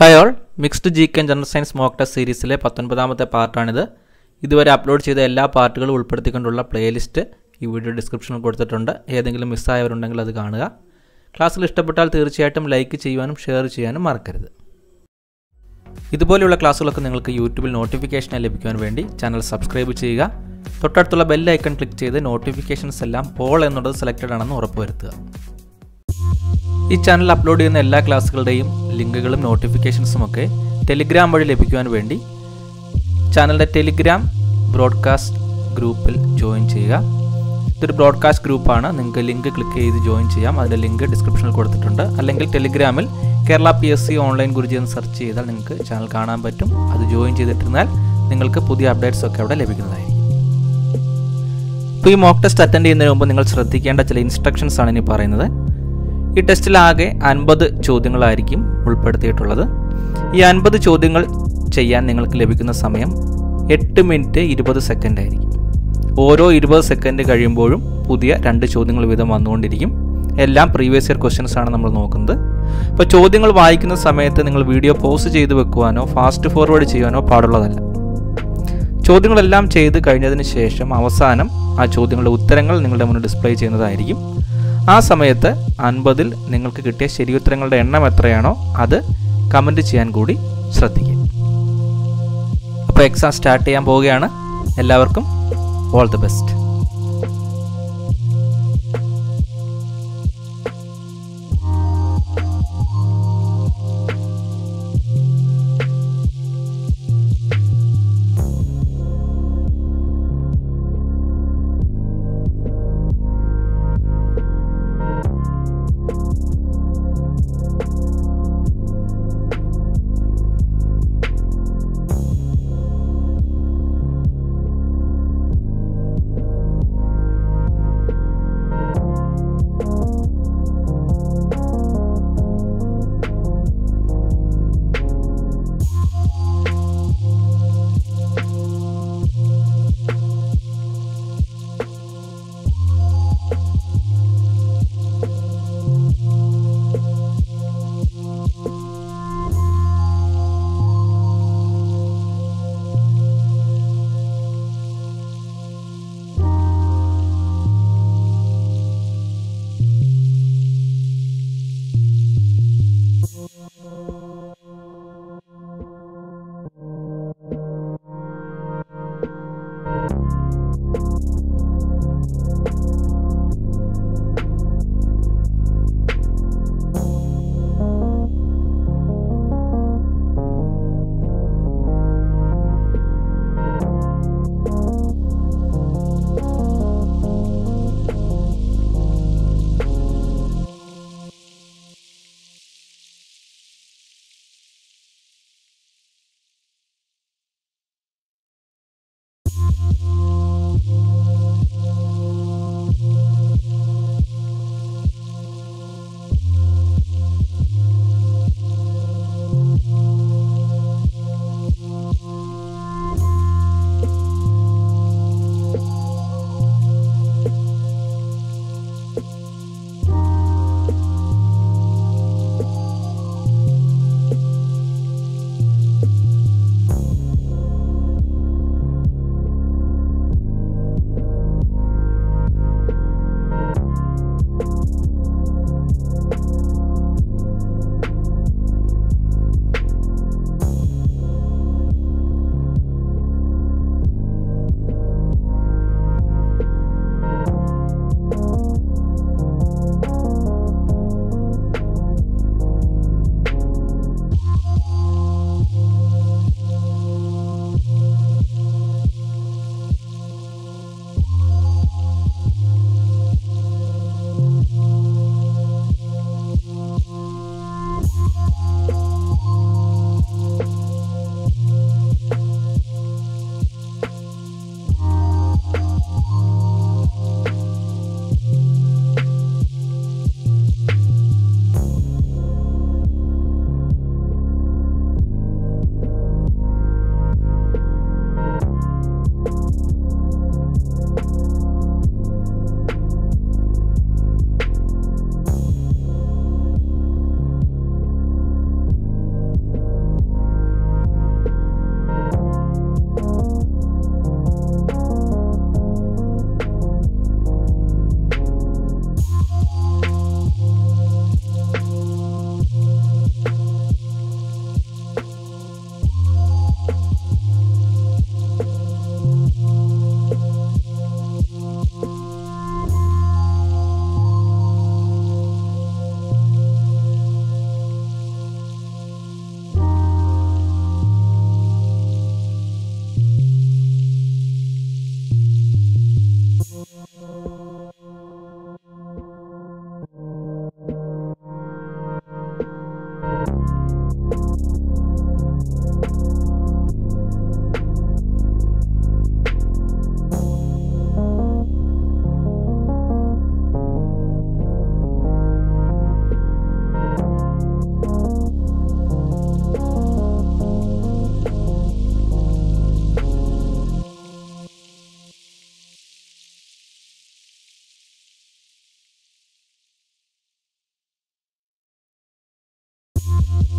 hi all mixed G K general science mock test സീരീസിലെ പത്തൊൻപതാമത്തെ പാർട്ടാണിത് ഇതുവരെ അപ്ലോഡ് ചെയ്ത എല്ലാ പാർട്ടുകളും ഉൾപ്പെടുത്തിക്കൊണ്ടുള്ള പ്ലേലിസ്റ്റ് ഈ വീഡിയോ ഡിസ്ക്രിപ്ഷനിൽ കൊടുത്തിട്ടുണ്ട് ഏതെങ്കിലും മിസ്സായവരുണ്ടെങ്കിൽ അത് കാണുക ക്ലാസ്സിൽ ഇഷ്ടപ്പെട്ടാൽ തീർച്ചയായിട്ടും ലൈക്ക് ചെയ്യുവാനും ഷെയർ ചെയ്യാനും മറക്കരുത് ഇതുപോലെയുള്ള ക്ലാസ്സുകളൊക്കെ നിങ്ങൾക്ക് യൂട്യൂബിൽ നോട്ടിഫിക്കേഷനായി ലഭിക്കുവാൻ വേണ്ടി ചാനൽ സബ്സ്ക്രൈബ് ചെയ്യുക തൊട്ടടുത്തുള്ള ബെൽ ഐക്കൺ ക്ലിക്ക് ചെയ്ത് നോട്ടിഫിക്കേഷൻസ് എല്ലാം ഓൾ എന്നുള്ളത് സെലക്റ്റഡ് ആണെന്ന് ഉറപ്പുവരുത്തുക ഈ ചാനൽ അപ്ലോഡ് ചെയ്യുന്ന എല്ലാ ക്ലാസ്സുകളുടെയും ലിങ്കുകളും നോട്ടിഫിക്കേഷൻസും ഒക്കെ ടെലിഗ്രാം വഴി ലഭിക്കുവാൻ വേണ്ടി ചാനലിൻ്റെ ടെലിഗ്രാം ബ്രോഡ്കാസ്റ്റ് ഗ്രൂപ്പിൽ ജോയിൻ ചെയ്യുക ഇതൊരു ബ്രോഡ്കാസ്റ്റ് ഗ്രൂപ്പാണ് നിങ്ങൾക്ക് ലിങ്ക് ക്ലിക്ക് ചെയ്ത് ജോയിൻ ചെയ്യാം അതിൻ്റെ ലിങ്ക് ഡിസ്ക്രിപ്ഷനിൽ കൊടുത്തിട്ടുണ്ട് അല്ലെങ്കിൽ ടെലിഗ്രാമിൽ Kerala P S C online Guruji എന്ന് സെർച്ച് ചെയ്താൽ നിങ്ങൾക്ക് ചാനൽ കാണാൻ പറ്റും അത് ജോയിൻ ചെയ്തിട്ടിരുന്നാൽ നിങ്ങൾക്ക് പുതിയ അപ്ഡേറ്റ്സ് ഒക്കെ അവിടെ ലഭിക്കുന്നതായിരിക്കും ഇപ്പോൾ ഈ മോക്ക് ടെസ്റ്റ് അറ്റൻഡ് ചെയ്യുന്നതിന് മുമ്പ് നിങ്ങൾ ശ്രദ്ധിക്കേണ്ട ചില ഇൻസ്ട്രക്ഷൻസ് ആണ് ഇനി പറയുന്നത് ഈ ടെസ്റ്റിലാകെ അൻപത് ചോദ്യങ്ങളായിരിക്കും ഉൾപ്പെടുത്തിയിട്ടുള്ളത് ഈ അൻപത് ചോദ്യങ്ങൾ ചെയ്യാൻ നിങ്ങൾക്ക് ലഭിക്കുന്ന സമയം എട്ട് മിനിറ്റ് ഇരുപത് സെക്കൻഡ് ആയിരിക്കും ഓരോ ഇരുപത് സെക്കൻഡ് കഴിയുമ്പോഴും പുതിയ രണ്ട് ചോദ്യങ്ങൾ വീതം വന്നുകൊണ്ടിരിക്കും എല്ലാം പ്രീവിയസ് ഇയർ ക്വസ്റ്റ്യൻസ് ആണ് നമ്മൾ നോക്കുന്നത് അപ്പോൾ ചോദ്യങ്ങൾ വായിക്കുന്ന സമയത്ത് നിങ്ങൾ വീഡിയോ പോസ് ചെയ്ത് വെക്കുവാനോ ഫാസ്റ്റ് ഫോർവേഡ് ചെയ്യുവാനോ പാടുള്ളതല്ല ചോദ്യങ്ങളെല്ലാം ചെയ്ത് കഴിഞ്ഞതിന് ശേഷം അവസാനം ആ ചോദ്യങ്ങളുടെ ഉത്തരങ്ങൾ നിങ്ങളുടെ മുന്നിൽ ഡിസ്പ്ലേ ചെയ്യുന്നതായിരിക്കും ആ സമയത്ത് അൻപതിൽ നിങ്ങൾക്ക് കിട്ടിയ ശരിയുത്തരങ്ങളുടെ എണ്ണം എത്രയാണോ അത് കമൻറ്റ് ചെയ്യാൻ കൂടി ശ്രദ്ധിക്കുക അപ്പോൾ എക്സാം സ്റ്റാർട്ട് ചെയ്യാൻ പോവുകയാണ് എല്ലാവർക്കും ഓൾ ദി ബെസ്റ്റ്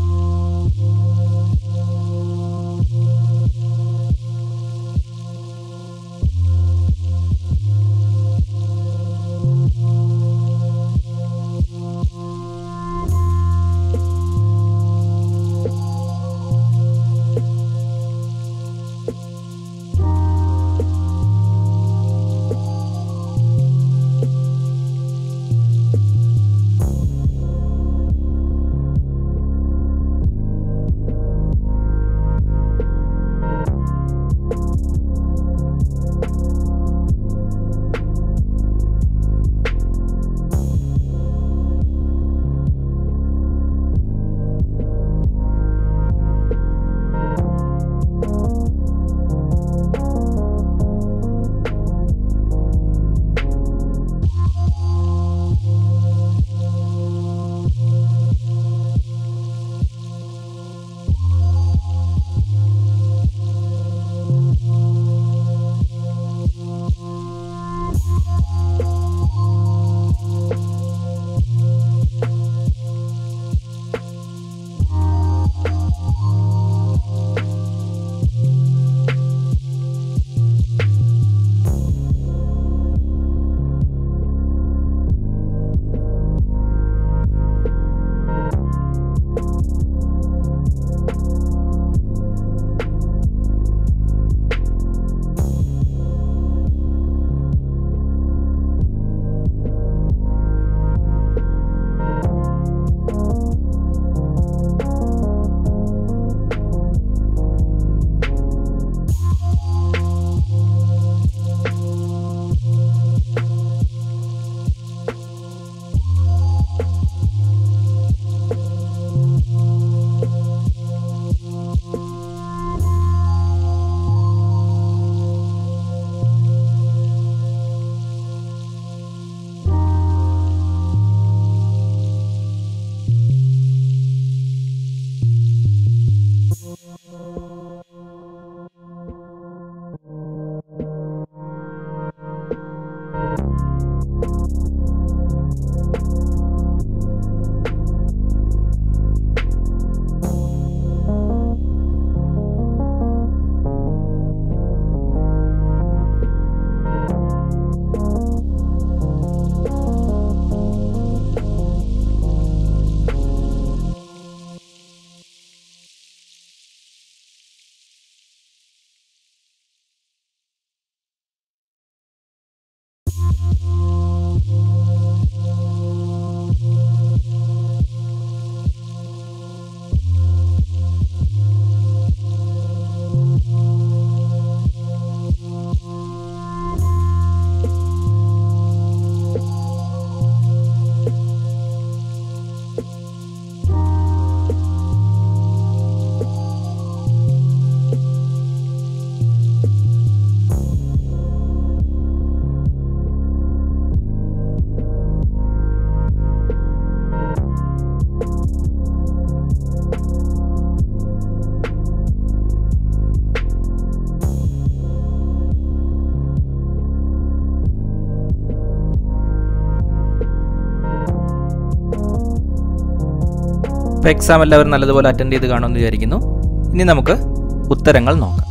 അപ്പോൾ എക്സാം എല്ലാവരും നല്ലതുപോലെ അറ്റൻഡ് ചെയ്ത് കാണുമെന്ന് വിചാരിക്കുന്നു ഇനി നമുക്ക് ഉത്തരങ്ങൾ നോക്കാം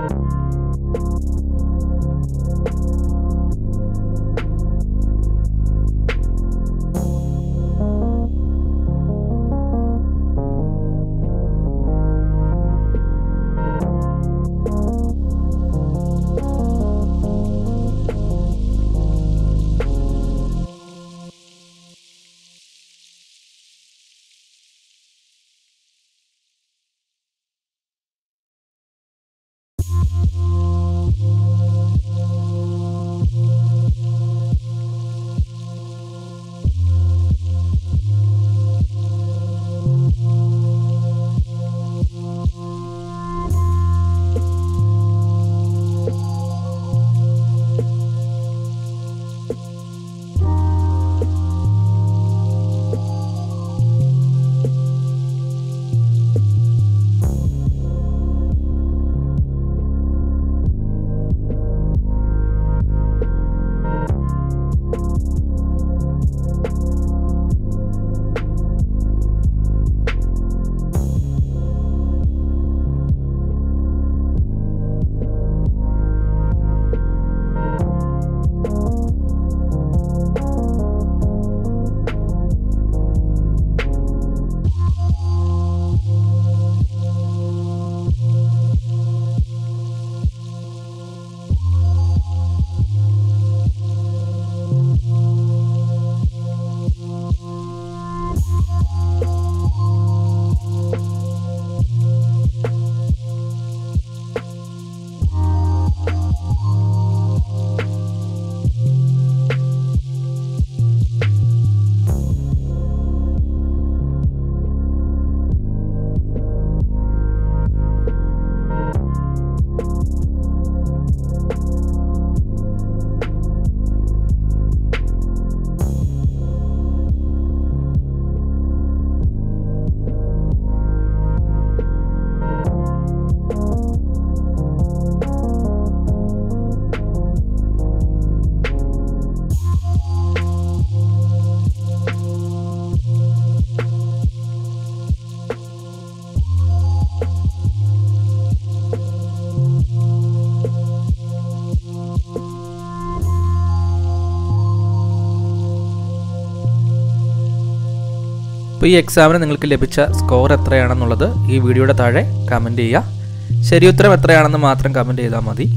അപ്പോൾ ഈ എക്സാമിന് നിങ്ങൾക്ക് ലഭിച്ച സ്കോർ എത്രയാണെന്നുള്ളത് ഈ വീഡിയോയുടെ താഴെ കമൻറ്റ് ചെയ്യുക ശരിയുത്തരം എത്രയാണെന്ന് മാത്രം കമൻറ്റ് ചെയ്താൽ മതി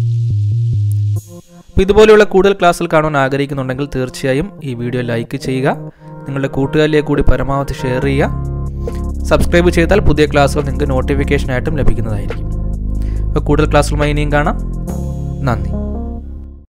അപ്പോൾ ഇതുപോലെയുള്ള കൂടുതൽ ക്ലാസ്സിൽ കാണാൻ ആഗ്രഹിക്കുന്നുണ്ടെങ്കിൽ തീർച്ചയായും ഈ വീഡിയോ ലൈക്ക് ചെയ്യുക നിങ്ങളുടെ കൂട്ടുകാരിലേക്ക് കൂടി പരമാവധി ഷെയർ ചെയ്യുക സബ്സ്ക്രൈബ് ചെയ്താൽ പുതിയ ക്ലാസ്സുകൾ നിങ്ങൾക്ക് നോട്ടിഫിക്കേഷനായിട്ടും ലഭിക്കുന്നതായിരിക്കും അപ്പോൾ കൂടുതൽ ക്ലാസ്സുകളുമായി ഇനിയും കാണാം നന്ദി